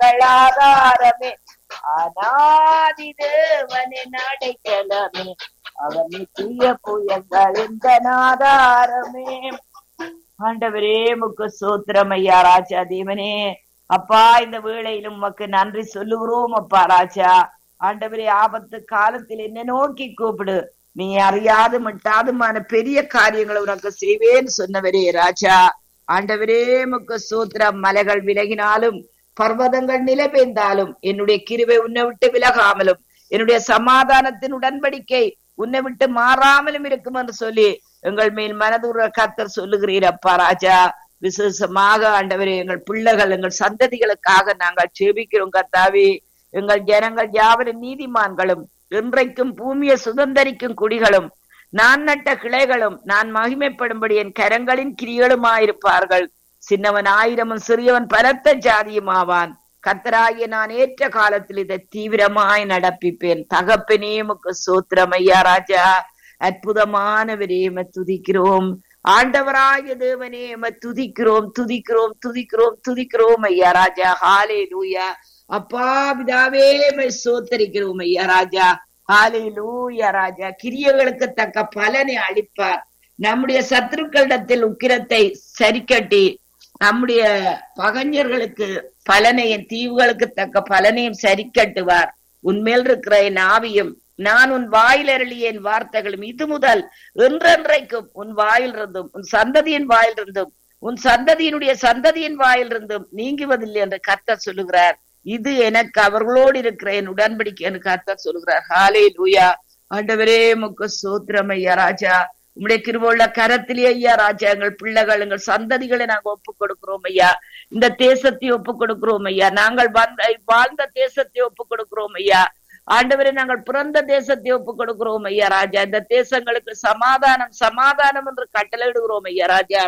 எங்கள் ஆதாரமே அநாதி தேவனின் அடைக்கலமே அவர் நித்திய புயங்கள் இந்த ஆதாரமே ஆண்டவரே முக்கு சோத்திரம் ஐயா ராஜா தேவனே அப்பா இந்த வேளையிலும் உமக்கு நன்றி சொல்லுகிறோம் அப்பா ராஜா ஆண்டவரே ஆபத்து காலத்தில் என்ன நோக்கி கூப்பிடு நீ அறியாது மட்டாதுமான பெரிய காரியங்களை உனக்கு செய்வேன்னு சொன்னவரே ராஜா ஆண்டவரே முக்கு சூத்திரம் மலைகள் விலகினாலும் பர்வதங்கள் நிலை பெய்ந்தாலும் என்னுடைய கிருவை உன்னை விட்டு விலகாமலும் என்னுடைய சமாதானத்தின் உடன்படிக்கை உன்னை விட்டு மாறாமலும் இருக்கும் என்று சொல்லி எங்கள் மேல் மனதுற கத்தர் சொல்லுகிறீர் அப்பா ராஜா விசேஷமாக ஆண்டவரே எங்கள் பிள்ளைகள் எங்கள் சந்ததிகளுக்காக நாங்கள் செபிக்கிறோம் கர்த்தாவே எங்கள் ஜனங்கள் யாவரும் நீதிமான்களும் இன்றைக்கும் பூமியை சுதந்தரிக்கும் குடிகளும் நான் நட்ட கிளைகளும் நான் மகிமைப்படும்படி என் கரங்களின் கிரிகளுமாயிருப்பார்கள் சின்னவன் ஆயிரமும் சிறியவன் பலத்த ஜாதியுமாவான் கத்தராகிய நான் ஏற்ற காலத்தில் இதை தீவிரமாய் நடப்பிப்பேன் தகப்பனே முக்கு சோத்திரம் ஐயா ராஜா அற்புதமானவரே எம துதிக்கிறோம் ஆண்டவராகிய தேவனே எம துதிக்கிறோம் துதிக்கிறோம் துதிக்கிறோம் துதிக்கிறோம் ஐயா ராஜா ஹாலே லூயா அப்பா பிதாவே மை சோத்தரிக்கிறோம் ஐயா ராஜா ஹாலே லூயா ராஜா கிரியைகளுக்கு தக்க பலனை அளிப்பார் நம்முடைய சத்துருக்களிடத்தில் உக்கிரத்தை சரிக்கட்டி நம்முடைய பகஞ்சர்களுக்கு பலனையும் தீவுகளுக்கு தக்க பலனையும் சரி கட்டுவார் உன்மேல் இருக்கிற என் ஆவியும் நான் உன் வாயில் அருளிய என் வார்த்தைகளும் இது முதல் என்றென்றைக்கும் உன் வாயில் இருந்தும் உன் சந்ததியின் வாயில் இருந்தும் உன் சந்ததியினுடைய சந்ததியின் வாயில் இருந்தும் நீங்குவதில்லை என்று கர்த்தர் சொல்லுகிறார் இது எனக்கு அவர்களோடு இருக்கிற என் உடன்படிக்கை என்று கர்த்தர் சொல்லுகிறார் ஹாலே லூயா ஆண்டவரே முக்க சோத்திரம் ஐயா ராஜா உம்முடைய கிருபுள்ள கரத்திலே ஐயா ராஜா எங்கள் பிள்ளைகள் எங்கள் சந்ததிகளை நாங்க ஒப்பு கொடுக்கிறோம் ஐயா இந்த தேசத்தை ஒப்பு கொடுக்கிறோம் ஐயா நாங்கள் வந்த வாழ்ந்த தேசத்தை ஒப்பு கொடுக்கிறோம் ஐயா ஆண்டவரை நாங்கள் பிறந்த தேசத்தை ஒப்பு கொடுக்கிறோம் ஐயா ராஜா இந்த தேசங்களுக்கு சமாதானம் சமாதானம் என்று கட்டளையிடுகிறோம் ஐயா ராஜா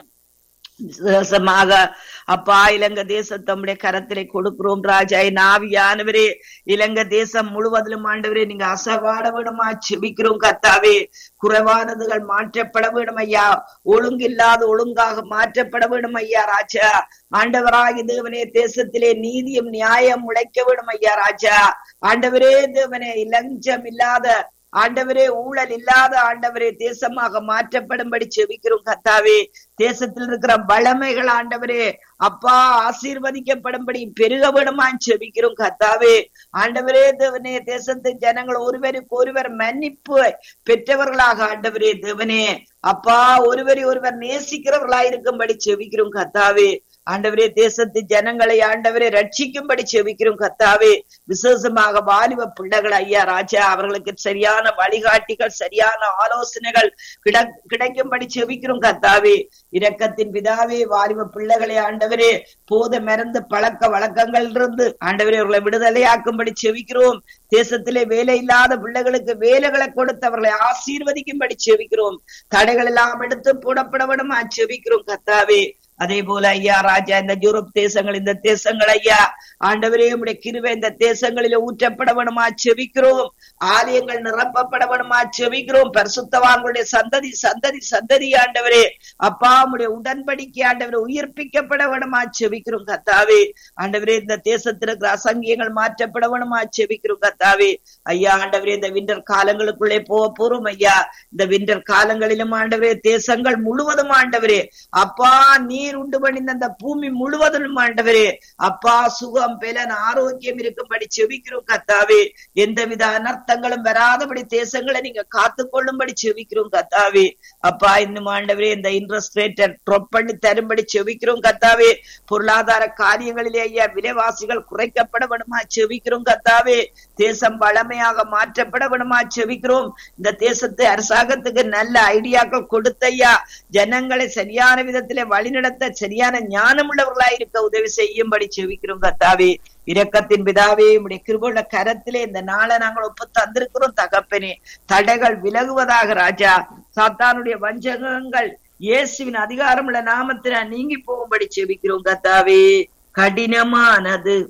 விசேஷமாக அப்பா இலங்கை தேசம் தம்முடைய கரத்திலே கொடுக்கிறோம் ராஜா என் ஆவியானவரே இலங்கை தேசம் முழுவதிலும் ஆண்டவரே நீங்க அசவாட விடுமா செபிக்கிறோம் கத்தாவே குறைவானதுகள் மாற்றப்பட வேண்டும் ஐயா ஒழுங்கில்லாத ஒழுங்காக மாற்றப்பட வேண்டும் ஐயா ராஜா ஆண்டவராகி தேவனே தேசத்திலே நீதியும் நியாயம் உழைக்க வேண்டும் ஐயா ராஜா ஆண்டவரே தேவனே லஞ்சம் இல்லாத ஆண்டவரே ஊழல் இல்லாத ஆண்டவரே தேசமாக மாற்றப்படும்படி செபிக்கிறோம் கத்தாவே தேசத்தில் இருக்கிற வளமைகள் ஆண்டவரே அப்பா ஆசீர்வதிக்கப்படும்படி பெருக விடுமா செபிக்கிறோம் கத்தாவே ஆண்டவரே தேவனே தேசத்தின் ஜனங்கள் ஒருவருக்கு ஒருவர் மன்னிப்பு பெற்றவர்களாக ஆண்டவரே தேவனே அப்பா ஒருவரை ஒருவர் நேசிக்கிறவர்களா இருக்கும்படி செபிக்கிறோம் கத்தாவே ஆண்டவரே தேசத்து ஜனங்களை ஆண்டவரே ரட்சிக்கும்படி செவிக்கிறோம் கத்தாவே விசேஷமாக வாலிப பிள்ளைகள் ஐயா ராஜா அவர்களுக்கு சரியான வழிகாட்டிகள் சரியான ஆலோசனைகள் கிட கிடைக்கும்படி செவிக்கிறோம் கத்தாவே இரக்கத்தின் பிதாவே வாலிப பிள்ளைகளை ஆண்டவரே போத மறந்து பழக்க வழக்கங்கள் இருந்து ஆண்டவரே அவர்களை விடுதலையாக்கும்படி செவிக்கிறோம் தேசத்திலே வேலை இல்லாத பிள்ளைகளுக்கு வேலைகளை கொடுத்து அவர்களை ஆசீர்வதிக்கும்படி செவிக்கிறோம் தடைகள் எல்லாம் எடுத்து போடப்பட விடுமா செவிக்கிறோம் கத்தாவே அதே போல ஐயா ராஜா இந்த யூரோப் தேசங்கள் இந்த தேசங்கள் ஐயா ஆண்டவரே உடைய கிருவை இந்த தேசங்களில ஊற்றப்பட வேணுமா செவிக்கிறோம் ஆலயங்கள் நிரப்பப்பட வேணுமா செவிக்கிறோம் பரிசுத்தவான்களுடைய சந்ததி சந்ததி சந்ததி ஆண்டவரே அப்பா உடைய உடன்படிக்கை ஆண்டவரே உயிர்ப்பிக்கப்பட வேணுமா செவிக்கிறோம் கத்தாவே ஆண்டவரே இந்த தேசத்தில் இருக்கிற அசங்கியங்கள் மாற்றப்பட வேணுமா செவிக்கிறோம் கத்தாவே ஐயா ஆண்டவரே இந்த விண்டர் காலங்களுக்குள்ளே போக போறோம் ஐயா இந்த விண்டர் காலங்களிலும் ஆண்டவரே தேசங்கள் முழுவதும் ஆண்டவரே அப்பா நீர் உண்டு பண்ணிந்த அந்த பூமி முழுவதும் ஆண்டவரே அப்பா சுகம் பெலன் ஆரோக்கியம் இருக்கும்படி செவிக்கிறோம் கத்தாவே எந்தவித அனர்த்தங்களும் வராதபடி தேசங்களை நீங்க காத்து கொள்ளும்படி செவிக்கிறோம் கத்தாவே அப்பா இன்னும் ஆண்டவரே இந்த இன்ட்ரெஸ்ட் ரேட்டை ட்ராப் பண்ணி தரும்படி செவிக்கிறோம் கத்தாவே பொருளாதார காரியங்களிலே ஐயா விலைவாசிகள் குறைக்கப்பட வேணுமா செவிக்கிறோம் கத்தாவே தேசம் வளமையாக மாற்றப்பட வேணுமா செவிக்கிறோம் இந்த தேசத்தை அரசாங்கத்துக்கு நல்ல ஐடியாக்கள் கொடுத்தையா ஜனங்களை சரியான விதத்திலே வழிநடத்த சரியான ஞானம் உள்ளவர்களாய் இருக்க உதவி செய்யும்படி செவிக்கிறோம் கத்தாவே இரக்கத்தின் பிதாவே உடைய கிருபுள்ள கரத்திலே இந்த நாளை நாங்கள் ஒப்பு தந்திருக்கிறோம் தகப்பனே தடைகள் விலகுவதாக ராஜா சாத்தானுடைய வஞ்சகங்கள் இயேசுவின் அதிகாரம் உள்ள நாமத்தின நீங்கி போகும்படி செபிக்கிறோம் கத்தாவே கடினமானது